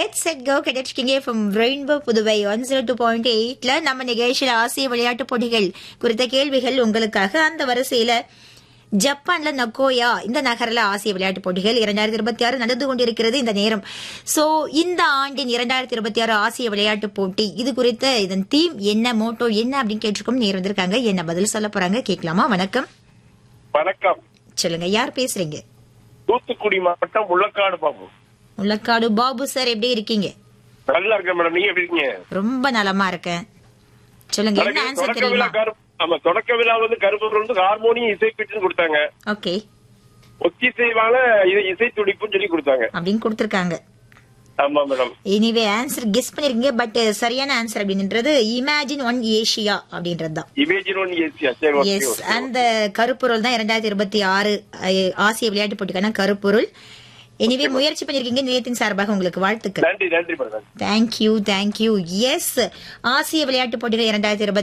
Get set go கிடைச்சிக்கிங்க from rainbow Puduvai one zero two point எயிட்ல நம்ம நிகழ்ச்சியில் ஆசிய விளையாட்டுப் போட்டிகள் குறித்த கேள்விகள் உங்களுக்காக அந்த வரிசையில ஜப்பான்ல நக்கோயா இந்த நகரில் ஆசிய விளையாட்டுப் போட்டிகள் இரண்டாயிரத்தி இருபத்தி ஆறு நடந்து கொண்டிருக்கிறது இந்த நேரம் சோ இந்த ஆண்டின் இரண்டாயிரத்தி இருபத்தி ஆறு ஆசிய விளையாட்டுப் போட்டி இது குறித்த இதன் தீம் என்ன மோட்டோ என்ன அப்படின்னு கேட்டிருக்கோம் நேர் வந்திருக்காங்க என்ன பதில் சொல்ல போறாங்க கேட்கலாமா வணக்கம் வணக்கம் சொல்லுங்க யார் பேசுறீங்க தூத்துக்குடி மாவட்டம் முள்ளக்காடு பாபு முள்ளக்காடு பாபு சார் எப்படி இருக்கீங்க நல்லா இருக்கேன் மேடம் நீங்க எப்படி இருக்கீங்க ரொம்ப நலமா இருக்கேன் சொல்லுங்க என்ன தொடக்க- ஆன்சர் தொடக்க விழா தெரியுமா கரு ஆமா தொடக்க விழா வந்து கருப்பூர் வந்து ஹார்மோனியம் இசை பிச்சுன்னு கொடுத்தாங்க ஓகே ஒத்திசைவான இது இசை துடிப்புன்னு சொல்லி கொடுத்தாங்க அப்படின்னு கொடுத்திருக்காங்க ஆமா மேடம் எனிவே ஆன்சர் கெஸ் பண்ணிருக்கீங்க பட் சரியான ஆன்சர் அப்படின்றது இமேஜின் ஒன் ஏஷியா அப்படின்றது தான் இமேஜின் ஒன் ஏசியா சரி ஓகே எஸ் ஓகே. அந்த கருப்பொருள் தான் இரண்டாயிரத்தி இருபத்தி ஆறு ஆசிய விளையாட்டு போட்டிக்கான கருப்பொருள் எனிவே முயற்சி பண்ணிருக்கீங்க நிலையத்தின் சார்பாக உங்களுக்கு வாழ்த்துக்கள் நன்றி நன்றி மேடம் தேங்க்யூ தேங்க்யூ எஸ் ஆசிய விளையாட்டு போட்டிகள் இரண்டாயிரத்தி